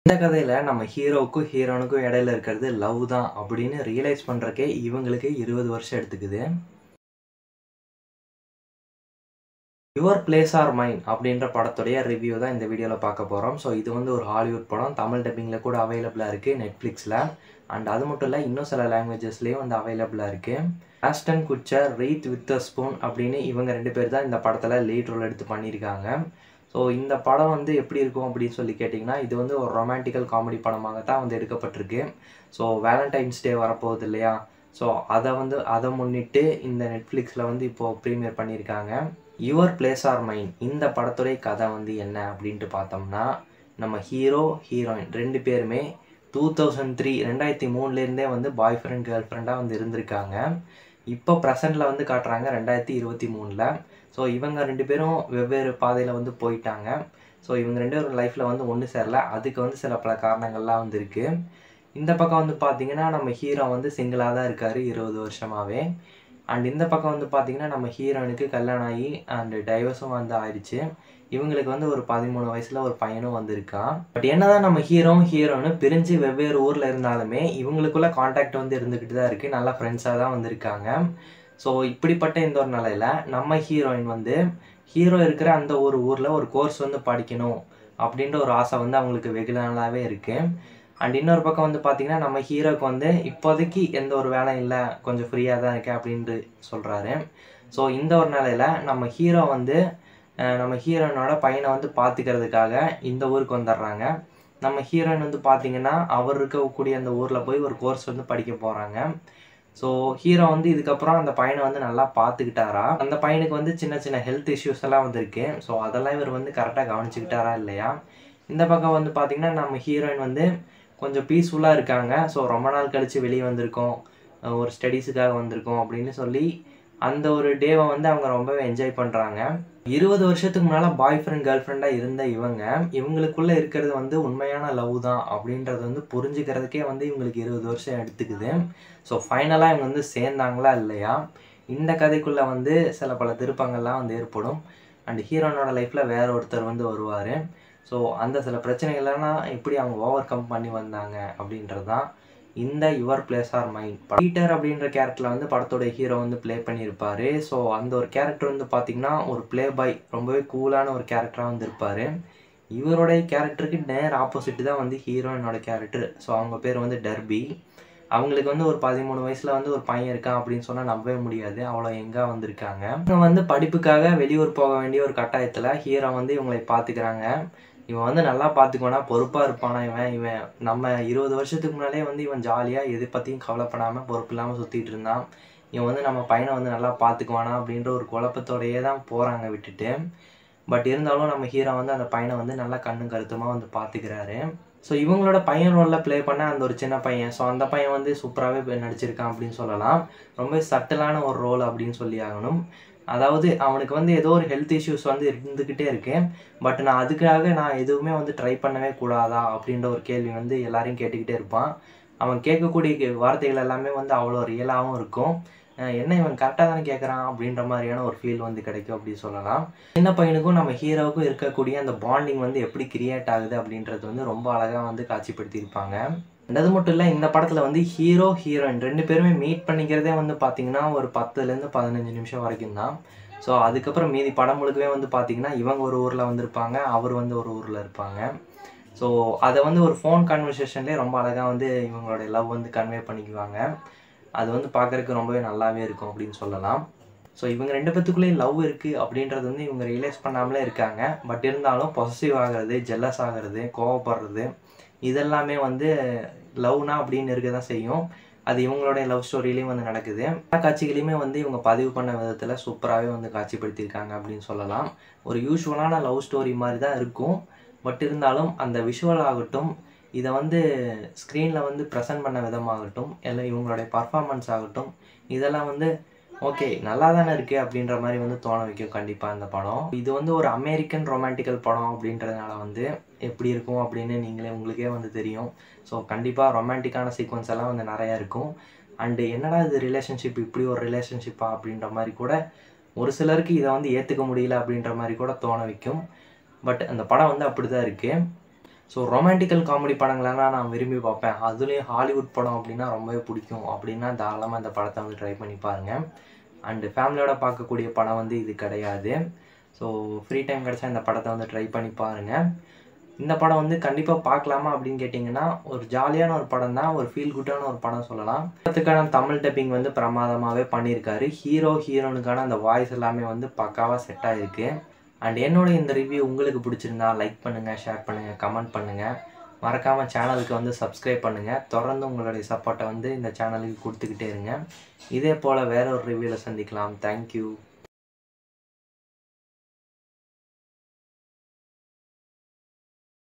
இந்த கதையில நம்ம ஹீரோவுக்கும், ஹீரோயினுக்கும் இடையில இருக்கிறது லவ் தான் அப்படின்னு ரியலைஸ் பண்றதுக்கே இவங்களுக்கு 20 வருஷம் எடுத்துக்குது. யுவர் பிளேஸ் ஆர் மைன் அப்படின்ற படத்துடைய ரிவ்யூ தான் இந்த வீடியோல பார்க்க போறோம். ஸோ இது வந்து ஒரு ஹாலிவுட் படம். தமிழ் டப்பிங்ல கூட அவைலபிளா இருக்கு நெட்ஃப்ளிக்ஸ்ல. அண்ட் அது மட்டும் இல்ல இன்னும் சில லாங்குவேஜஸ்லயும் வந்து அவைலபிளா இருக்கு. ஆஸ்டன் குட்சர், ரீத் வித்தர்ஸ்பூன் அப்படின்னு இவங்க 2 பேர் தான் இந்த படத்துல லீட் ரோல் எடுத்து பண்ணியிருக்காங்க. ஸோ இந்த படம் வந்து எப்படி இருக்கும் அப்படின்னு சொல்லி கேட்டிங்கன்னா, இது வந்து ஒரு ரொமான்டிக்கல் காமெடி படமாக தான் வந்து எடுக்கப்பட்டிருக்கு. ஸோ வேலண்டைன்ஸ் டே வரப்போகுது இல்லையா? ஸோ அத வந்து அத முன்னிட்டு இந்த நெட்ஃப்ளிக்ஸ்ல வந்து இப்போ ப்ரீமியர் பண்ணியிருக்காங்க. யுவர் பிளேஸ் ஆர் மைன் இந்த படத்துடைய கதை வந்து என்ன அப்படின்ட்டு பார்த்தோம்னா, நம்ம ஹீரோ, ஹீரோயின் 2 பேருமே 2003 2003 இருந்தே வந்து பாய் ஃப்ரெண்ட், கேர்ள் ஃப்ரெண்டா வந்து இருந்திருக்காங்க. இப்போ பிரசன்ட்ல வந்து காட்டுறாங்க 2023ல. ஸோ இவங்க 2 பேரும் வெவ்வேறு பாதையில வந்து போயிட்டாங்க. ஸோ இவங்க 2 பேரும் லைஃப்ல வந்து ஒண்ணு சேரல. அதுக்கு வந்து சில பல காரணங்கள்லாம் வந்து இருக்கு. இந்த பக்கம் வந்து பார்த்தீங்கன்னா, நம்ம ஹீரோ வந்து சிங்கிளா தான் இருக்காரு 20 வருஷமாவே. அண்ட் இந்த பக்கம் வந்து பார்த்தீங்கன்னா, நம்ம ஹீரோயினுக்கு கல்யாணம் ஆகி அண்ட் டைவர்ஸும் வந்து ஆயிடுச்சு. இவங்களுக்கு வந்து ஒரு 13 வயசுல ஒரு பையனும் வந்து இருக்கான். பட் என்னதான் நம்ம ஹீரோவும், ஹீரோயினும் பிரிஞ்சு வெவ்வேறு ஊர்ல இருந்தாலுமே, இவங்களுக்குள்ள கான்டாக்ட் வந்து இருந்துகிட்டு தான் இருக்கு. நல்ல ஃப்ரெண்ட்ஸா தான் வந்து இருக்காங்க. ஸோ இப்படிப்பட்ட இந்த ஒரு நிலையில நம்ம ஹீரோயின் வந்து ஹீரோ இருக்கிற அந்த ஒரு ஊர்ல ஒரு கோர்ஸ் வந்து படிக்கணும் அப்படின்ற ஒரு ஆசை வந்து அவங்களுக்கு வெகு நாளாவே இருக்கு. அண்ட் இன்னொரு பக்கம் வந்து பார்த்தீங்கன்னா, நம்ம ஹீரோக்கு வந்து இப்போதைக்கு எந்த ஒரு வேலையும் இல்ல. கொஞ்சம் ஃப்ரீயா தான் இருக்கேன் அப்படின்ட்டு சொல்றாரு. ஸோ இந்த ஒரு நிலையில நம்ம ஹீரோ வந்து அ நம்ம ஹீரோயினோட பையன வந்து பார்த்துக்கிறதுக்காக இந்த ஊருக்கு வந்துடுறாங்க. நம்ம ஹீரோயின் வந்து பார்த்தீங்கன்னா, அவர் இருக்கக்கூடிய அந்த ஊர்ல போய் ஒரு கோர்ஸ் வந்து படிக்க போறாங்க. ஸோ ஹீரோ வந்து இதுக்கப்புறம் அந்த பையன வந்து நல்லா பார்த்துக்கிட்டாரா? அந்த பையனுக்கு வந்து சின்ன சின்ன ஹெல்த் இஷ்யூஸ் எல்லாம் வந்து இருக்கு. ஸோ அதெல்லாம் இவர் வந்து கரெக்ட்டா கவனிச்சுக்கிட்டாரா இல்லையா? இந்த பக்கம் வந்து பார்த்தீங்கன்னா, நம்ம ஹீரோயின் வந்து கொஞ்சம் பீஸ்ஃபுல்லா இருக்காங்க. ஸோ ரொம்ப நாள் கழிச்சு வெளிய வந்திருக்கோம். அ ஒரு ஸ்டடீஸ்க்காக வந்திருக்கோம் அப்படின்னு சொல்லி அந்த ஒரு டேவ வந்து அவங்க ரொம்பவே என்ஜாய் பண்றாங்க. 20 வருஷத்துக்கு முன்னால பாய் ஃப்ரெண்ட், கேர்ள் ஃப்ரெண்டா இருந்த இவங்க, இவங்களுக்குள்ள இருக்கிறது வந்து உண்மையான லவ் தான் அப்படின்றத வந்து புரிஞ்சுக்கிறதுக்கே வந்து இவங்களுக்கு 20 வருஷம் எடுத்துக்குது. ஸோ ஃபைனலா இவங்க வந்து சேர்ந்தாங்களா இல்லையா? இந்த கதைக்குள்ள வந்து சில பல திருப்பங்கள்லாம் வந்து ஏற்படும். அண்ட் ஹீரோயினோட லைஃப்ல வேற ஒருத்தர் வந்து வருவாரு. ஸோ அந்த சில பிரச்சனைகளெல்லாம் எப்படி அவங்க ஓவர் கம் பண்ணி வந்தாங்க அப்படின்றது தான் இந்த யுவர் பிளேஸ் ஆர் மைன் படம். பீட்டர் அப்படின்ற கேரக்டர்ல வந்து படத்தோட ஹீரோ வந்து ப்ளே பண்ணியிருப்பாரு. ஸோ அந்த ஒரு கேரக்டர் வந்து பார்த்தீங்கன்னா, ஒரு ப்ளே பாய் ரொம்பவே கூலான ஒரு கேரக்டரா வந்து இருப்பாரு. இவருடைய கேரக்டருக்கு நேர் ஆப்போசிட் தான் வந்து ஹீரோயினோட கேரக்டர். ஸோ அவங்க பேர் வந்து டர்பி. அவங்களுக்கு வந்து ஒரு 13 வயசுல வந்து ஒரு பையன் இருக்கான் அப்படின்னு சொன்னா நம்பவே முடியாது. அவ்வளோ யங்கா வந்திருக்காங்க. இவங்க வந்து படிப்புக்காக வெளியூர் போக வேண்டிய ஒரு கட்டாயத்துல ஹீரோ வந்து இவங்களை பார்த்துக்கிறாங்க. இவன் வந்து நல்லா பார்த்துக்குவானா, பொறுப்பா இருப்பானா இவன், இவன் நம்ம 20 வருஷத்துக்கு முன்னாடியே வந்து இவன் ஜாலியா எத பத்தியும் கவலைப்படாம பொறுப்பு இல்லாம சுத்திட்டு இருந்தான். இவன் வந்து நம்ம பையன வந்து நல்லா பார்த்துக்குவானா அப்படின்ற ஒரு குழப்பத்தோடயே தான் போறாங்க விட்டுட்டு. பட் இருந்தாலும் நம்ம ஹீரோ வந்து அந்த பையன வந்து நல்லா கண்ணும் கருத்துமா வந்து பார்த்துக்கிறாரு. ஸோ இவங்களோட பையன் ரோல்ல ப்ளே பண்ண அந்த ஒரு சின்ன பையன். ஸோ அந்த பையன் வந்து சூப்பராவே நடிச்சிருக்கான் அப்படின்னு சொல்லலாம். ரொம்பவே சட்டிலான ஒரு ரோல் அப்படின்னு சொல்லி ஆகணும். அதாவது அவனுக்கு வந்து ஏதோ ஒரு ஹெல்த் இஷ்யூஸ் வந்து இருந்துகிட்டே இருக்கு. பட் நான் அதுக்காக நான் எதுவுமே வந்து ட்ரை பண்ணவே கூடாதா? அப்படின்ற ஒரு கேள்வி வந்து எல்லாரையும் கேட்டுக்கிட்டே இருப்பான். அவன் கேட்கக்கூடிய கே வார்த்தைகள் எல்லாமே வந்து அவ்வளோ ரியலாவும் இருக்கும். அ என்ன இவன் கரெக்ட்டா தானே கேட்குறான் அப்படின்ற மாதிரியான ஒரு ஃபீல் வந்து கிடைக்கும் அப்படின்னு சொல்லலாம். சின்ன பையனுக்கும் நம்ம ஹீரோவுக்கும் இருக்கக்கூடிய அந்த பாண்டிங் வந்து எப்படி கிரியேட் ஆகுது அப்படின்றது வந்து ரொம்ப அழகா வந்து காட்சிப்படுத்தியிருப்பாங்க. அது மட்டும் இல்ல இந்த படத்துல வந்து ஹீரோ, ஹீரோயின் 2 பேருமே மீட் பண்ணிக்கிறதே வந்து பார்த்தீங்கன்னா, ஒரு 10லேருந்து 15 நிமிஷம் வரைக்கும் தான். ஸோ அதுக்கப்புறம் மீதி படம் முழுக்கவே வந்து பார்த்தீங்கன்னா, இவங்க ஒரு ஊர்ல வந்திருப்பாங்க. அவர் வந்து ஒரு ஊர்ல இருப்பாங்க. ஸோ அத வந்து ஒரு ஃபோன் கான்வர்சேஷன்லயே ரொம்ப அழகா வந்து இவங்களுடைய லவ் வந்து கன்வே பண்ணிக்குவாங்க. அது வந்து பார்க்கறதுக்கு ரொம்பவே நல்லாவே இருக்கும் அப்படின்னு சொல்லலாம். ஸோ இவங்க 2 பேத்துக்குள்ளேயும் லவ் இருக்கு அப்படின்றது வந்து இவங்க ரியலைஸ் பண்ணாமலே இருக்காங்க. பட் இருந்தாலும் பொசசிவ் ஆகுறது, ஜெலஸ் ஆகுறது, கோவப்படுறது இதெல்லாமே வந்து லவ்னா அப்படின்னு இருக்க தான் செய்யும். அது இவங்களுடைய லவ் ஸ்டோரியிலயும் வந்து நடக்குது. எல்லா காட்சிகளையுமே வந்து இவங்க பதிவு பண்ண விதத்துல சூப்பராவே வந்து காட்சிப்படுத்தியிருக்காங்க அப்படின்னு சொல்லலாம். ஒரு யூசுவலான லவ் ஸ்டோரி மாரி தான் இருக்கும். பட் இருந்தாலும் அந்த விஷுவல் ஆகட்டும், இத வந்து ஸ்க்ரீன்ல வந்து பிரசன்ட் பண்ண விதமாகட்டும், இல்ல இவங்களுடைய பெர்ஃபார்மன்ஸ் ஆகட்டும், இதெல்லாம் வந்து ஓகே நல்லா தானே இருக்கு அப்படின்ற மாரி வந்து தோண வைக்கும் கண்டிப்பா இந்த படம். இது வந்து ஒரு அமெரிக்கன் ரொமான்டிக்கல் படம் அப்படின்றதுனால வந்து எப்படி இருக்கும் அப்படின்னு நீங்களே உங்களுக்கே வந்து தெரியும். ஸோ கண்டிப்பா ரொமான்டிக்கான சீக்வென்ஸ் எல்லாம் வந்து நெறைய இருக்கும். அண்ட் என்னடா இது ரிலேஷன்ஷிப் இப்படி ஒரு ரிலேஷன்ஷிப்பா அப்படின்ற மாரி கூட ஒரு சிலருக்கு இத வந்து ஏத்துக்க முடியல அப்படின்ற மாரி கூட தோண வைக்கும். பட் அந்த படம் வந்து அப்படிதான் இருக்கு. ஸோ ரொமான்டிக்கல் காமெடி படங்களெல்லாம் நான் விரும்பி பார்ப்பேன் அதுலேயும் ஹாலிவுட் படம் அப்படின்னா ரொம்பவே பிடிக்கும் அப்படின்னா தாராளமாக இந்த படத்தை வந்து ட்ரை பண்ணி பாருங்கள் அண்டு ஃபேமிலியோட பார்க்கக்கூடிய படம் வந்து இது கிடையாது ஸோ ஃப்ரீ டைம் கிடச்சா இந்த படத்தை வந்து ட்ரை பண்ணி பாருங்கள் இந்த படம் வந்து கண்டிப்பாக பார்க்கலாமா அப்படின்னு கேட்டிங்கன்னா ஒரு ஜாலியான ஒரு படம் தான் ஒரு ஃபீல் குட்டான ஒரு படம் சொல்லலாம் படத்துக்கான தமிழ் டப்பிங் வந்து பிரமாதமாகவே பண்ணியிருக்காரு ஹீரோ ஹீரோனுக்கான அந்த வாய்ஸ் எல்லாமே வந்து பக்காவாக செட் ஆகிருக்கு அண்ட் என்னோட இந்த ரிவ்யூ உங்களுக்கு பிடிச்சிருந்தா லைக் பண்ணுங்கள் ஷேர் பண்ணுங்கள் கமெண்ட் பண்ணுங்கள் மறக்காமல் சேனலுக்கு வந்து சப்ஸ்கிரைப் பண்ணுங்கள் தொடர்ந்து உங்களுடைய சப்போர்ட்டை வந்து இந்த சேனலுக்கு கொடுத்துக்கிட்டே இருங்க இதே போல் வேற ஒரு ரிவ்யூவில் சந்திக்கலாம் தேங்க்யூ